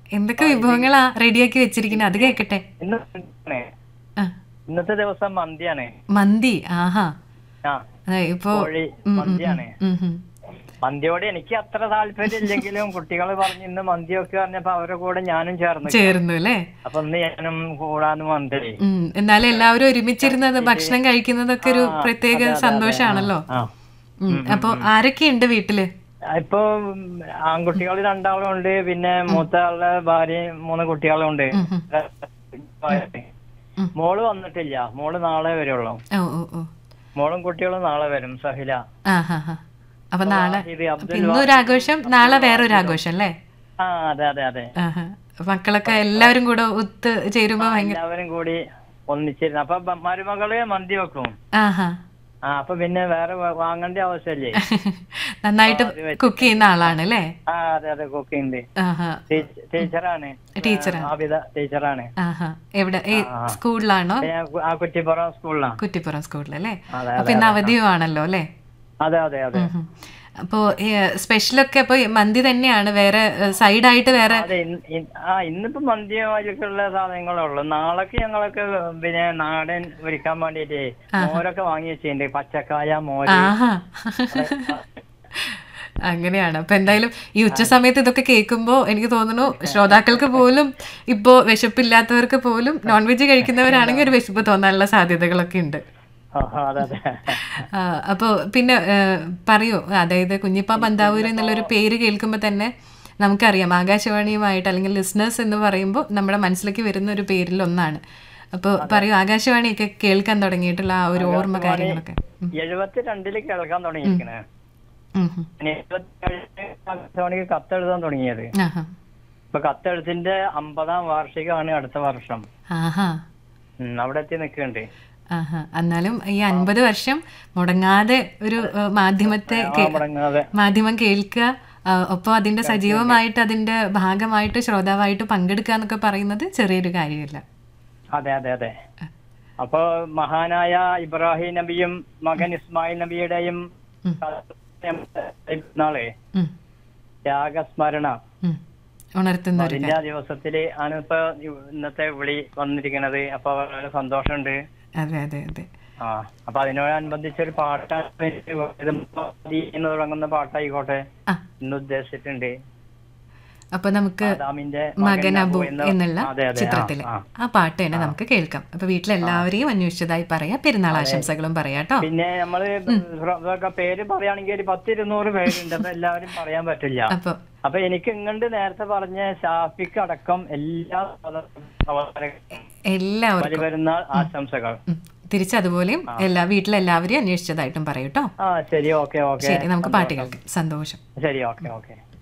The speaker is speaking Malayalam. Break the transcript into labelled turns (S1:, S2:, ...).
S1: എന്തൊക്കെ വിഭവങ്ങളാ റെഡിയാക്കി വെച്ചിരിക്കുന്നത് അത് കേക്കട്ടെ
S2: ഇന്ന് ആണ്.
S1: ആ,
S2: ഇന്നത്തെ ദിവസം മന്തിയാണ്
S1: മന്തി ആഹാ
S2: ആ
S1: അതെ, ഇപ്പോ
S2: കോഴി
S1: ഉം, ഉം,
S2: മന്തിയാണ്
S1: ഉം, ഉം.
S2: മന്തിയോട് എനിക്ക് അത്ര താല്പര്യം ഇല്ലെങ്കിലും കുട്ടികൾ പറഞ്ഞു ഇന്ന് മന്തിയൊക്കെ പറഞ്ഞപ്പോ അവരുടെ കൂടെ ഞാനും ചേർന്ന്
S1: ചേർന്നു അല്ലേ
S2: അപ്പൊ ഇന്ന് ഞാനും കൂടാന്ന് മന്തി
S1: ഉം, എന്നാലും എല്ലാവരും ഒരുമിച്ചിരുന്നത് ഭക്ഷണം കഴിക്കുന്നതൊക്കെ ഒരു പ്രത്യേക സന്തോഷാണല്ലോ
S2: ആ
S1: ഉം, അപ്പൊ ആരൊക്കെയുണ്ട് വീട്ടില്
S2: ഇപ്പൊ ആൺകുട്ടികൾ രണ്ടാളും ഉണ്ട് പിന്നെ മൂത്ത ആളുടെ ഭാര്യയും മൂന്ന് കുട്ടികളും ഉണ്ട്
S1: ഉം, ഉം. ഉം.
S2: മോള് വന്നിട്ടില്ല മോള് നാളെ വരുള്ളൂ
S1: ഓ ഓ ഓ
S2: മോളും കുട്ടികളും നാളെ വരും സഹില
S1: ആ ഹാ ഹാ അപ്പൊ നാളെ
S2: ഇത്
S1: അപ്പൊ
S2: അബ്ദുൽ
S1: ഇന്നൊരു ആഘോഷം നാളെ വേറൊരു ആഘോഷം അല്ലേ
S2: ആ അതെ അതെ അതെ
S1: ആഹാ. മക്കളൊക്കെ എല്ലാവരും കൂടെ ഒത്ത് ചേരുമ്പോ ഭയങ്കര
S2: എല്ലാവരും കൂടി ഒന്നിച്ചിരുന്നു അപ്പൊ ബ- മരുമകള് മന്തി വെക്കും
S1: ആഹാ
S2: ആ അപ്പൊ പിന്നെ വേറെ വ- വാങ്ങേണ്ട ആവശ്യമില്ലേ
S1: നന്നായിട്ട് കുക്ക് ചെയ്യുന്ന ആളാണ് അല്ലേ
S2: ആ അതെ അതെ കുക്കിംഗ്
S1: ആഹാ
S2: ടീച്ചറാണ്
S1: ടീച്ചറാണ്.
S2: ആബിദ ടീച്ചറാണ്
S1: ആഹാ എവിടെ ഏ സ്കൂളിലാണോ
S2: ഞാൻ കു- ആ കുറ്റിപ്പുറം സ്കൂളിലാണ്
S1: കുറ്റിപ്പുറം സ്കൂളിലല്ലേ
S2: അതെ
S1: അപ്പൊ ഇന്ന് അവധിയുമാണല്ലോ അല്ലേ
S2: അതെ അതെ അതെ
S1: ഉം. അപ്പോ സ്പെഷ്യലൊക്കെ അപ്പൊ മന്തി തന്നെയാണ് വേറെ സൈഡായിട്ട് വേറെ
S2: അതെ ഇന്ന് ഇന്ന് ആ ഇന്നിപ്പോ മന്തിയൊക്കെയുള്ള സാധനങ്ങളേ ഉള്ളൂ നാളേക്ക് ഞങ്ങളൊക്കെ പിന്നെ നാടൻ ഒരുക്കാൻ വേണ്ടിട്ടേ മോരൊക്കെ വാങ്ങി വെച്ചിട്ടുണ്ട് പച്ചക്കായ മോര്
S1: ആഹാ അങ്ങനെയാണ് അപ്പൊ എന്തായാലും ഈ ഉച്ച സമയത്ത് ഇതൊക്കെ കേൾക്കുമ്പോൾ എനിക്ക് തോന്നുന്നു ശ്രോതാക്കൾക്ക് പോലും ഇപ്പോ വിശപ്പില്ലാത്തവർക്ക് പോലും നോൺ വെജ് കഴിക്കുന്നവരാണെങ്കിൽ ഒരു വിശപ്പ് തോന്നാനുള്ള സാധ്യതകളൊക്കെ ഉണ്ട്
S2: ആ, അതെ അതെ
S1: ആ, അപ്പോ പിന്നെ ഏ, പറയൂ അതായത് കുഞ്ഞിപ്പ പന്താവൂര് എന്നുള്ളൊരു പേര് കേൾക്കുമ്പോൾ തന്നെ നമുക്കറിയാം ആകാശവാണിയുമായിട്ട് അല്ലെങ്കിൽ ലിസ്ണേഴ്സ് എന്ന് പറയുമ്പോൾ നമ്മുടെ മനസ്സിലേക്ക് വരുന്ന ഒരു പേരിൽ ഒന്നാണ് അപ്പോൾ പറയൂ ആകാശവാണിയൊക്കെ കേൾക്കാൻ തുടങ്ങിയിട്ടുള്ള ആ ഒരു ഓർമ്മ കാര്യങ്ങളൊക്കെ ഉം.
S2: എഴുപത്തിരണ്ടില് കേൾക്കാൻ തുടങ്ങിയിരിക്കണേ
S1: ഉം, ഉം.
S2: പിന്നെ എഴുപത്തിയേഴില് ആകാശവാണിക്ക് കത്തെഴുതാൻ തുടങ്ങിയത്
S1: ആഹാ
S2: ഇപ്പൊ കത്തെഴുത്തിന്റെ അമ്പതാം വാർഷികമാണ് അടുത്ത വർഷം
S1: ആഹാ
S2: ഉം, അവിടെ എത്തി നിൽക്കുന്നുണ്ട്
S1: ആഹാ എന്നാലും ഈ അൻപത് വർഷം മുടങ്ങാതെ ഒരു ഏ, മാധ്യമത്തെ കേ-
S2: മുടങ്ങാതെ
S1: മാധ്യമം കേൾക്കുക ആ, ഒപ്പം അതിന്റെ സജീവമായിട്ട് അതിന്റെ ഭാഗമായിട്ട് ശ്രോതാവായിട്ട് പങ്കെടുക്കുക എന്നൊക്കെ പറയുന്നത് ചെറിയൊരു കാര്യമല്ല
S2: അതെ അതെ അതെ അപ്പൊ മഹാനായ ഇബ്രാഹിം നബിയും മകൻ ഇസ്മായിൽ നബിയുടെയും
S1: ഉം.
S2: നാളെ
S1: ഉം,
S2: ത്യാഗസ്മരണ
S1: ഉം. ഉണർത്തുന്ന ഒരു
S2: അതിന്റെ ആ ദിവസത്തില് ആണ് ഇപ്പൊ ഇന്നത്തെ വിളി വന്നിരിക്കണത് അപ്പൊ വളരെ സന്തോഷമുണ്ട്
S1: അതെ അതെ അതെ
S2: ആ അപ്പൊ അതിനോടനുബന്ധിച്ച് ഒരു പാട്ടാണ് ഇത് മതി എന്ന് തുടങ്ങുന്ന പാട്ടായിക്കോട്ടെ
S1: ആ
S2: ഇന്ന് ഉദ്ദേശിച്ചിട്ടുണ്ട്
S1: അപ്പൊ നമുക്ക്
S2: ആദാമിന്റെ
S1: മകൻ അബു
S2: എന്ന-
S1: എന്നുള്ള
S2: അതെ, അതെ, ആ,
S1: ചിത്രത്തിലെ
S2: ആ.
S1: ആ പാട്ട് തന്നെ നമുക്ക് കേൾക്കാം അപ്പൊ വീട്ടിലെല്ലാവരെയും അന്വേഷിച്ചതായി പറയാം പെരുന്നാൾ ആശംസകളും പറയാട്ടോ
S2: പിന്നെ നമ്മള് ഇതൊക്കെ പേര് പറയുകയാണെങ്കിൽ ഒരു പത്തിരുന്നൂറ് പേരുണ്ട് അപ്പൊ എല്ലാവരും പറയാൻ പറ്റില്ല
S1: അപ്പൊ
S2: അപ്പൊ എനിക്ക് ഇങ്ങണ്ട് നേരത്തെ പറഞ്ഞ ഷാഫിക്ക് അടക്കം എല്ലാ
S1: എല്ലാവർക്കും
S2: പെരുന്നാൾ ആശംസകൾ
S1: ഉം. തിരിച്ചതുപോലെയും എല്ലാ വീട്ടിലെല്ലാവരെയും അന്വേഷിച്ചതായിട്ടും പറയൂട്ടോ
S2: ആ ശരി ഓക്കെ ഓക്കെ
S1: ശരി നമുക്ക് പാട്ട് കേൾക്കാം സന്തോഷം
S2: ശരി ഓക്കെ ഓക്കെ